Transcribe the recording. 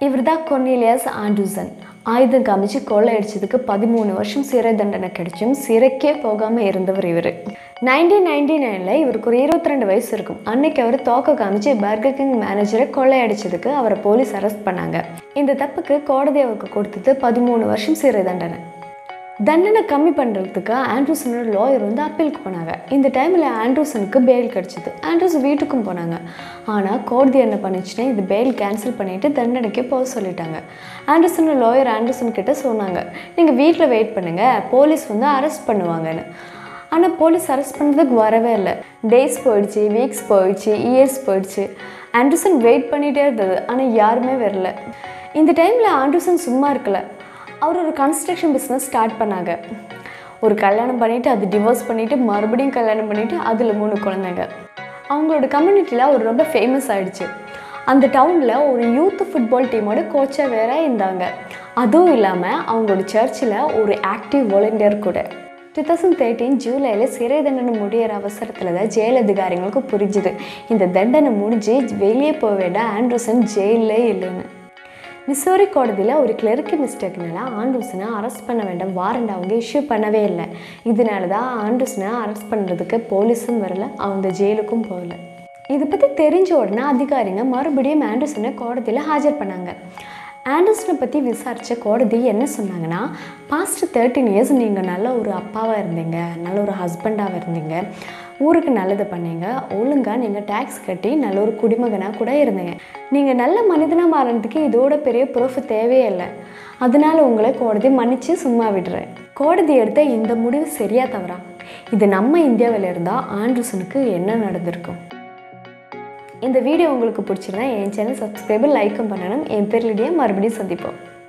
இவர் தான் கொர்னீலியஸ் ஆண்டூசன் ஆயுதம் காமிச்சு கொள்ளையடிச்சதுக்கு பதிமூணு வருஷம் சிறை தண்டனை கிடைச்சும் சிறைக்கே போகாமல் இருந்தவர் இவர் நைன்டீன் நைன்டி நைனில் இவருக்கு ஒரு இருபத்தி ரெண்டு வயசு இருக்கும் அன்னைக்கு அவர் தோக்க காமிச்சு பர்கர் கிங் மேனேஜரை கொள்ளையடிச்சதுக்கு அவரை போலீஸ் அரெஸ்ட் பண்ணாங்க இந்த தப்புக்கு கோடதி அவருக்கு கொடுத்தது பதிமூணு வருஷம் சிறை தண்டனை தண்டனை கம்மி பண்ணுறதுக்கு ஆண்ட்ரூசனோட லாயர் வந்து அப்பீலுக்கு போனாங்க இந்த டைமில் ஆண்ட்ரூசனுக்கு பெயில் கிடச்சிது ஆண்ட்ரூஸ் வீட்டுக்கும் போனாங்க ஆனால் கோர்தி என்ன பண்ணுச்சுன்னா இது பெயில் கேன்சல் பண்ணிவிட்டு தண்டனைக்கு போக சொல்லிட்டாங்க ஆண்டர்சனோட லாயர் ஆண்டர்சன் கிட்ட சொன்னாங்க நீங்கள் வீட்டில் வெயிட் பண்ணுங்கள் போலீஸ் வந்து அரெஸ்ட் பண்ணுவாங்கன்னு ஆனால் போலீஸ் அரெஸ்ட் பண்ணுறதுக்கு வரவே இல்லை டேஸ் போயிடுச்சு வீக்ஸ் போயிடுச்சு இயர்ஸ் போயிடுச்சு ஆண்டர்சன் வெயிட் பண்ணிகிட்டே இருந்தது ஆனால் யாருமே வரல இந்த டைமில் ஆண்டர்சன் சும்மா இருக்கல அவர் ஒரு கன்ஸ்ட்ரக்ஷன் பிஸ்னஸ் ஸ்டார்ட் பண்ணாங்க ஒரு கல்யாணம் பண்ணிவிட்டு அது டிவோர்ஸ் பண்ணிவிட்டு மறுபடியும் கல்யாணம் பண்ணிவிட்டு அதில் மூணு குழந்தைங்க அவங்களோட கம்யூனிட்டியில் அவர் ரொம்ப ஃபேமஸ் ஆயிடுச்சு அந்த டவுனில் ஒரு யூத் ஃபுட்பால் டீமோட கோச்சாக வேற இருந்தாங்க அதுவும் இல்லாமல் அவங்களோட சர்ச்சில் ஒரு ஆக்டிவ் வாலண்டியர் கூட டூ தௌசண்ட் தேர்ட்டீன் ஜூலையில் சிறை தண்டனை முடியிற அவசரத்தில் தான் ஜெயில் அதிகாரிகளுக்கு புரிஞ்சுது இந்த தண்டனை முடிஞ்சு வெளியே போக வேண்டாம் ஆண்ட்ரூசன் ஜெயிலே இல்லைன்னு மிசோரி கோடதியில் ஒரு கிளர்க்கு மிஸ்டேக்னால ஆண்டூசனை அரெஸ்ட் பண்ண வேண்டாம் வாரண்ட் அவங்க இஷ்யூ பண்ணவே இல்லை இதனால தான் ஆண்டூசனை அரெஸ்ட் பண்ணுறதுக்கு போலீஸும் வரல அவங்க ஜெயிலுக்கும் போகல இதை பற்றி தெரிஞ்ச உடனே அதிகாரிங்க மறுபடியும் ஆண்டர்சனை கோடதியில் ஹாஜர் பண்ணாங்க ஆண்டர்சனை பற்றி விசாரித்த கோடதி என்ன சொன்னாங்கன்னா பாஸ்ட் தேர்ட்டின் இயர்ஸ் நீங்கள் நல்ல ஒரு அப்பாவாக இருந்தீங்க நல்ல ஒரு ஹஸ்பண்டாக இருந்தீங்க ஊருக்கு நல்லது பண்ணீங்க ஒழுங்காக நீங்கள் டேக்ஸ் கட்டி நல்ல ஒரு குடிமகனாக கூட இருந்தீங்க நீங்கள் நல்ல மனிதனாக மாறினதுக்கு இதோட பெரிய ப்ரூஃப் தேவையே இல்லை அதனால உங்களை கோடதி மன்னிச்சு சும்மா விடுறேன் கோடதி எடுத்த இந்த முடிவு சரியா தவறா இது நம்ம இந்தியாவில் இருந்தால் ஆண்ட்ரூசனுக்கு என்ன நடந்திருக்கும் இந்த வீடியோ உங்களுக்கு பிடிச்சிருந்தா என் சேனல் சப்ஸ்கிரைபர் லைக்கும் பண்ணணும் என் பேர் லிடியா மறுபடியும் சந்திப்போம்